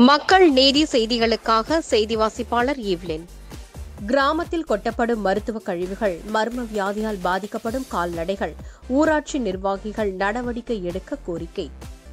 மக்கள் நீதி செய்திகளுக்காக செய்தி வாசிப்பாளர் ஈவ்லின் கிராமத்தில் கொட்டப்படும் மருத்துவ கழிவுகள் மர்ம வியாதியால் பாதிக்கப்படும் கால்நடைகள் ஊராட்சி நிர்வாகிகள் நடவடிக்கை எடுக்க கோரிக்கை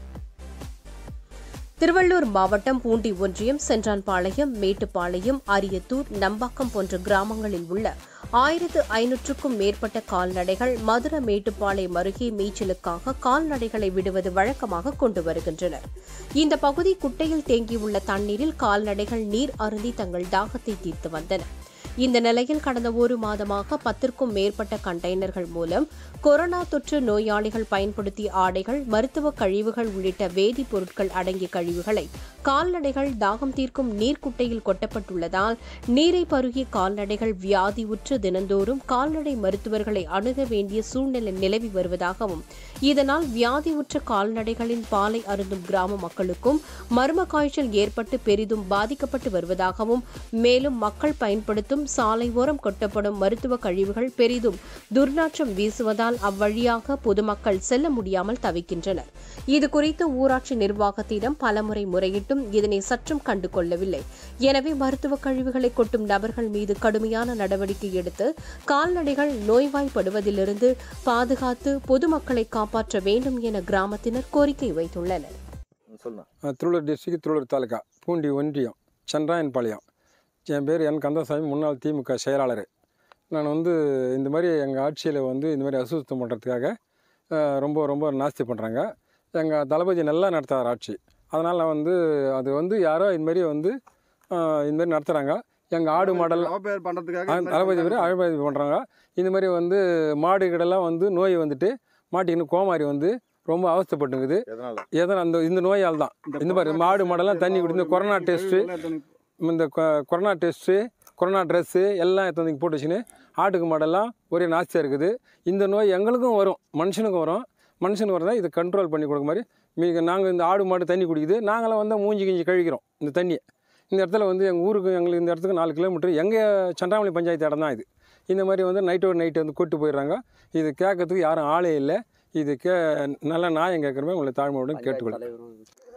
திருவள்ளூர் மாவட்டம் பூண்டி ஒன்றியம் சென்றான்பாளையம் மேட்டுப்பாளையம் அரியத்தூர் நம்பாக்கம் போன்ற கிராமங்களில் உள்ள ஆயிரத்து ஐநூற்றுக்கும் மேற்பட்ட கால்நடைகள் மதுர மேட்டுப்பாளையம் அருகே மேய்ச்சலுக்காக கால்நடைகளை விடுவது வழக்கமாக கொண்டு வருகின்றனர் இந்த பகுதி குட்டையில் தேங்கியுள்ள தண்ணீரில் கால்நடைகள் நீர் அருந்தி தங்கள் தாகத்தை தீர்த்து வந்தன இந்த நிலையில் கடந்த ஒரு மாதமாக பத்திற்கும் மேற்பட்ட கண்டெய்னர்கள் மூலம் கொரோனா தொற்று நோயாளிகள் பயன்படுத்திய ஆடைகள் மருத்துவ கழிவுகள் உள்ளிட்ட வேதிப்பொருட்கள் அடங்கிய கழிவுகளை கால்நடைகள் தாகம் தீர்க்கும் நீர்க்குட்டையில் கொட்டப்பட்டுள்ளதால் நீரை பருகிய கால்நடைகள் வியாதியுற்று தினந்தோறும் கால்நடை மருத்துவர்களை அணுக வேண்டிய சூழ்நிலை நிலவி வருவதாகவும் இதனால் வியாதியுற்ற கால்நடைகளின் பாலை அருந்தும் கிராம மக்களுக்கும் மர்ம காய்ச்சல் ஏற்பட்டு பெரிதும் பாதிக்கப்பட்டு வருவதாகவும் மேலும் மக்கள் பயன்படுத்தும் சாலை ஓரம் கொட்டப்படும் மருத்துவ கழிவுகள் பெரிதும் துர்நாற்றம் வீசுவதால் அவ்வழியாக பொதுமக்கள் செல்ல முடியாமல் தவிக்கின்றனர் இதுகுறித்து ஊராட்சி நிர்வாகத்திடம் பலமுறை முறையிட்டும் இதனை சற்றும் கண்டு கொள்ளவில்லை எனவே மருத்துவ கழிவுகளை கொட்டும் நபர்கள் மீது கடுமையான நடவடிக்கை எடுத்து கால்நடைகள் நோய்வாய்ப்படுவதிலிருந்து பாதுகாத்து பொதுமக்களை காப்பாற்ற வேண்டும் என கிராமத்தினர் கோரிக்கை வைத்துள்ளனர் சொல்லுண்ணா அஹ் திருவள்ளூர் டிஸ்ட்ரிக்ட் திருவள்ளூர் தாலுக்கா பூண்டி ஒன்றியம் சந்திராயன்பாளையம் என் பேர் என் கந்தசாமி முன்னாள் திமுக செயலாளர் நான் வந்து இந்த மாதிரி எங்கள் ஆட்சியில் வந்து இந்த மாதிரி அசுத்தம் பண்ணுறதுக்காக அஹ், ரொம்ப ரொம்ப நாஸ்தி பண்ணுறாங்க எங்கள் தளபதி நல்லா நடத்துகிறார் ஆட்சி அதனால் நான் வந்து அது வந்து யாரோ இந்த மாதிரி வந்து அஹ், இந்த மாதிரி நடத்துகிறாங்க எங்கள் ஆடு மாடல் அவப்பேர் பண்றதுக்காக ஆ, இந்த மாதிரி தளபதி பேர் பண்றாங்க. அழகாதி பண்ணுறாங்க இந்த மாதிரி வந்து மாடுகளெல்லாம் வந்து நோய் வந்துட்டு மாட்டிக்கின்னு கோமாரி வந்து ரொம்ப அவஸ்தைப்பட்டுங்குது எதனால எதனா அந்த இந்த நோயால் தான் இந்த மாதிரி மாடு மாடெல்லாம் தண்ணி குடிந்து கொரோனா டெஸ்ட்டு இந்த கொ- கொரோனா டெஸ்ட்டு கொரோனா ட்ரெஸ்ஸு எல்லாம் எடுத்து வந்து இங்க போட்டு வச்சுன்னு ஆட்டுக்கு மாடெல்லாம் ஒரே நாஸ்தியாக இருக்குது இந்த நோய் எங்களுக்கும் வரும் மனுஷனுக்கும் வரும் மனுஷனுக்கு வரதான் இதை கண்ட்ரோல் பண்ணி கொடுக்க மாதிரி மீக நாங்கள் இந்த ஆடு மாடு தண்ணி குடிக்குது நாங்களாம் வந்து மூஞ்சி கிஞ்சி கழிக்கிறோம் இந்த தண்ணியை இந்த இடத்துல வந்து எங்கள் ஊருக்கு எங்களுக்கு இந்த இடத்துக்கு நாலு கிலோமீட்டர் எங்கள் சண்டாமலை பஞ்சாயத்து இடம் தான் இது இந்த மாதிரி வந்து நைட்டோட நைட்டு வந்து கூட்டு போயிடுறாங்க இது கேட்கறதுக்கு யாரும் ஆளே இல்லை இது கே நல்ல நியாயம் கேட்குறமே உங்களை தாழ்மையுடன் கேட்டுக்கொள்ளும்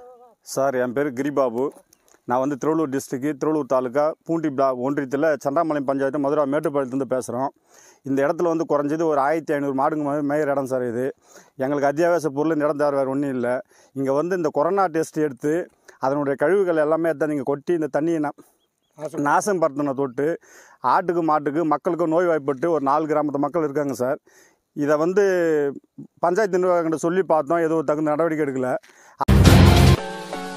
சார் என் பேர் கிரிபாபு நான் வந்து திருவள்ளூர் டிஸ்ட்ரிக்ட் திருவள்ளூர் தாலுக்கா பூண்டி பிளா ஒன்றியத்தில் சண்டாமலையம் பஞ்சாயத்து மதுரா மேட்டுப்பாளையத்துலேருந்து பேசுகிறோம் இந்த இடத்துல வந்து குறைஞ்சது ஒரு ஆயிரத்தி ஐநூறு மாடுங்க மே- மேயிற இடம் சார் இது எங்களுக்கு அத்தியாவசிய பொருள் இந்த இடம் தவிர வேறு ஒன்றும் இல்லை இங்கே வந்து இந்த கொரோனா டெஸ்ட் எடுத்து அதனுடைய கழிவுகள் எல்லாமே எடுத்து நீங்கள் கொட்டி இந்த தண்ணியை நா- நாசம் படுத்தின தொட்டு ஆட்டுக்கு மாட்டுக்கு மக்களுக்கு நோய் வாய்ப்பட்டு ஒரு நாலு கிராமத்து மக்கள் இருக்காங்க சார் இதை வந்து பஞ்சாயத்து நிர்வாகங்கிட்ட சொல்லி பார்த்தோம் ஏதோ தகுந்த நடவடிக்கை எடுக்கல